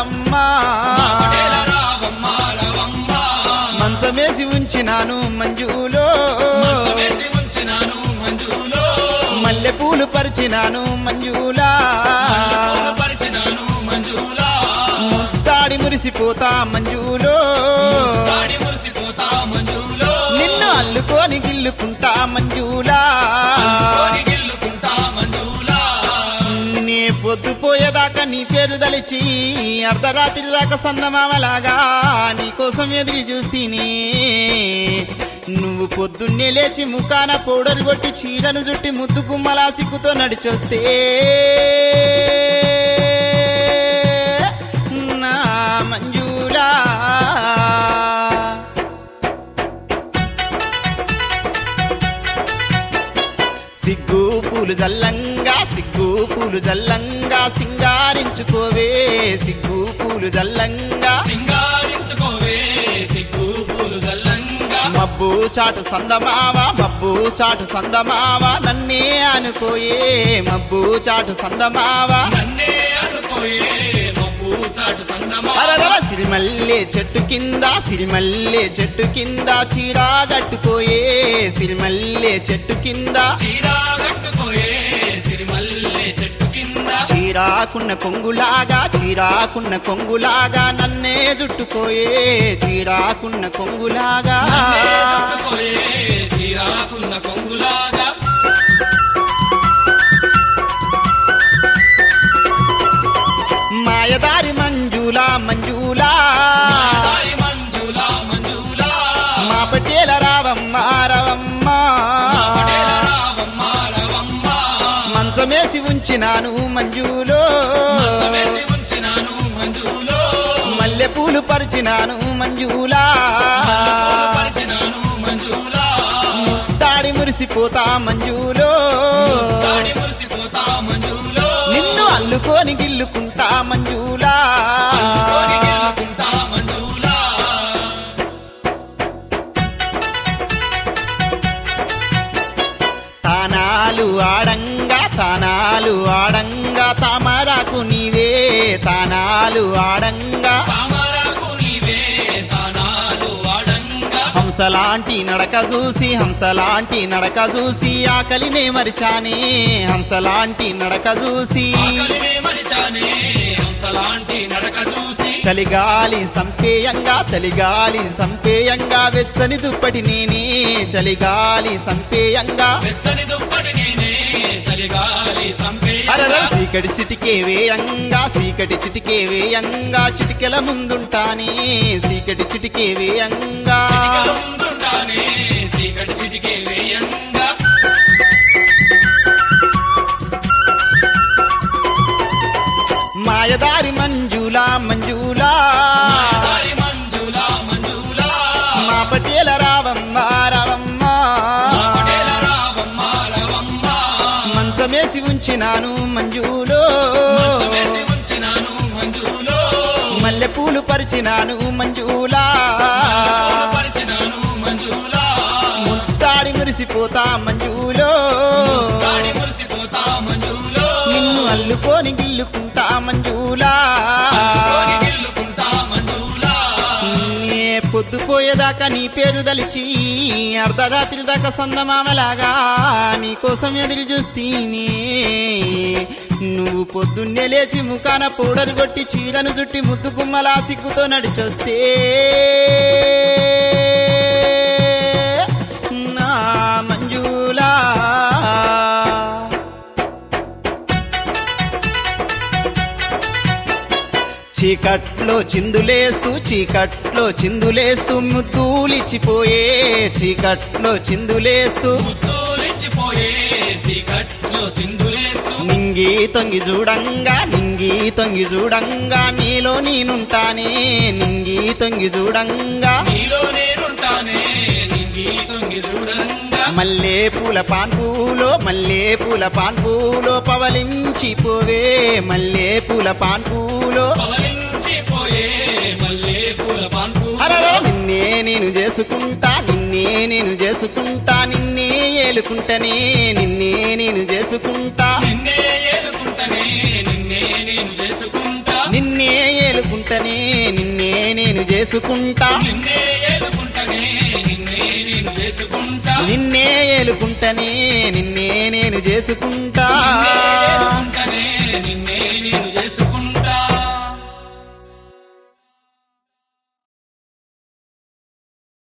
రవమ్మ మాపటేల రావమ్మ రవమ్మ మంచమేసి ఉంచినాను మంజులో మంచమేసి ఉంచినాను మంజులో మల్లె పూలు పరిచినాను మంజులా మల్లెపూలు పరిచినాను మంజులా ముద్దాడి మురిసిపోతా మంజులో దాడి మురిసిపోతా మంజులో నిన్ను అల్లుకొని గిల్లుకుంటా మంజులా కోరి గిల్లుకుంటా మంజులా నీ పొద్దుపోయేదాకా నీ పేరు దలిచి అర్ధరాత్రి దాకా సందమామలాగా నీ కోసం ఎదురు చూస్తీని నువ్వు పొద్దున్నే లేచి ముఖాన పౌడర్ కొట్టి చీరను చుట్టి ముద్దు గుమ్మలా సిగ్గుతో నడిచొస్తే నా మంజులా సిగ్గు పూలు జల్లంగా సిగ్గు పూలు జల్లంగా సింగారించుకోవే సిగ్గు పూలు జల్లంగా సింగారించుకోవే సిగ్గు పూలు జల్లంగా మబ్బు చాటు సందమావ మబ్బు చాటు సందమావ నన్నే అనుకోయే మబ్బు చాటు సందమావ నన్నే అనుకోయే మబ్బు చాటు సందమా అరరర సిరిమల్లె చెట్టు కింద సిరిమల్లె చెట్టు కింద చీరా కట్టుకోయే సిరిమల్లె చెట్టు కింద చీరా కట్టుకోయే సిరిమల్లె చెట్టు కింద చీరాకున్న కొంగులాగా చీరాకున్న కొంగులాగా నన్నే జుట్టుకోయే చీరాకున్న కొంగులాగా నన్నే చుట్టుకోయే చీరాకున్న కొంగులాగా మాయదారి మంజులా మంజులా దారి మంజులా మంజులా మా పటేల రావమ్మ రవమ్మ పటేల రావమ్మ రవమ్మ మంచమేసి ఉంచినాను మంజులో మంచమేసి ఉంచినాను మంజులో మల్లె పూలు పరిచినాను మంజులా మల్లెపూలు పరిచినాను మంజులా తాడి మురిసిపోతా మంజులో దాడి మురిసిపోతా మంజులో నిన్ను అల్లుకొని గిల్లుకుంటా మంజులా కోరి గెలుకుంటా మంజులా తానాలు ఆడంగా తానాలు ఆడంగా తామరాకు నీవే తానాలు ఆడంగా తామరకు నీవే తానాలు వాడంగా హంసలాంటి నడక చూసి హంసలాంటి నడక చూసి ఆకలినే మరిచానే హంసలాంటి నడక చూసి ఆకలినే మరిచానే హంసలాంటి నడక చూసి చలిగాలి సంపేయంగా చలిగాలి సంపేయంగా వెచ్చని దుప్పటి నేనే చలిగాలి సంపేయంగా వెచ్చని దుప్పటి నేనే సరిగాలి సంపే అరర సీకటి చిటికే వేయంగా సీకటి చిటికే వేయంగా చిటికెల ముందుంటానే సీకటి చిటికే వేయంగా చిటికల ముందుంటానే చీకటి చిటికే వేయంగా మాయదారి మంజులా మంజులా దారి మంజులా మంజులా మా పటేల రావమ్మ రావమ్మ పటేల రావమ్మ రవమ్మ మంచమేసి ఉంచినాను మంజులో మంచమేసి ఉంచినాను మంజులో మల్లె పూలు పరిచినాను మంజులా పూలు పరిచినాను మంజులా ముత్తాడి మురిసిపోతా మంజులో దాడి మురిసిపోతా మంజులో నిన్ను అల్లుకొని గిల్లుకుంటా మంజులా కోరి గిల్లుకుంటా మంజులా నే పొద్దుపోయేదాకా నీ పేరు దలిచి అర్ధరాత్రి దాకా సందమామలాగా నీ కోసం ఎదురు చూస్తీని నువ్వు పొద్దున్నే లేచి ముఖాన పౌడర్ కొట్టి చీరను చుట్టి ముద్దు గుమ్మలా సిగ్గుతో నడిచొస్తే నా మంజులా చీకట్లో చిందులేస్తూ చీకట్లో చిందులేస్తూ ముద్దూలిచ్చిపోయే చీకట్లో చిందులేస్తూ ముద్దులిచ్చిపోయే సీకట్లో సింధులేస్తూ నింగి తొంగి చూడంగా నింగి తొంగి చూడంగా నీలో నేనుంటానే నింగి తొంగి చూడంగా నీలో నేనుంటానే నింగి తొంగి చూడంగా మల్లె పూల పాన్పూలో మల్లె పూల పాన్పూలో పవలించిపోవే మల్లె పూల పాన్పూలో పవలించిపోయే మల్లె పూల పాన్పు అరరే నిన్నే నేను చేసుకుంటా నిన్నే నేను చేసుకుంటా నిన్నే ఏలుకుంటనే నిన్నే నేను చేసుకుంటా నిన్నే ఏలుకుంటనే నిన్నే నేను చేసుకుంటా నిన్నే ఏలుకుంటా నిన్నే నేను చేసుకుంటా నిన్నే ఏలుకుంటనే నిన్నే నేను చేసుకుంటా నిన్నే ఏలుకుంటనే నిన్నే నేను చేసుకుంటా నిన్నే ఏలుకుంటనే నిన్నే నేను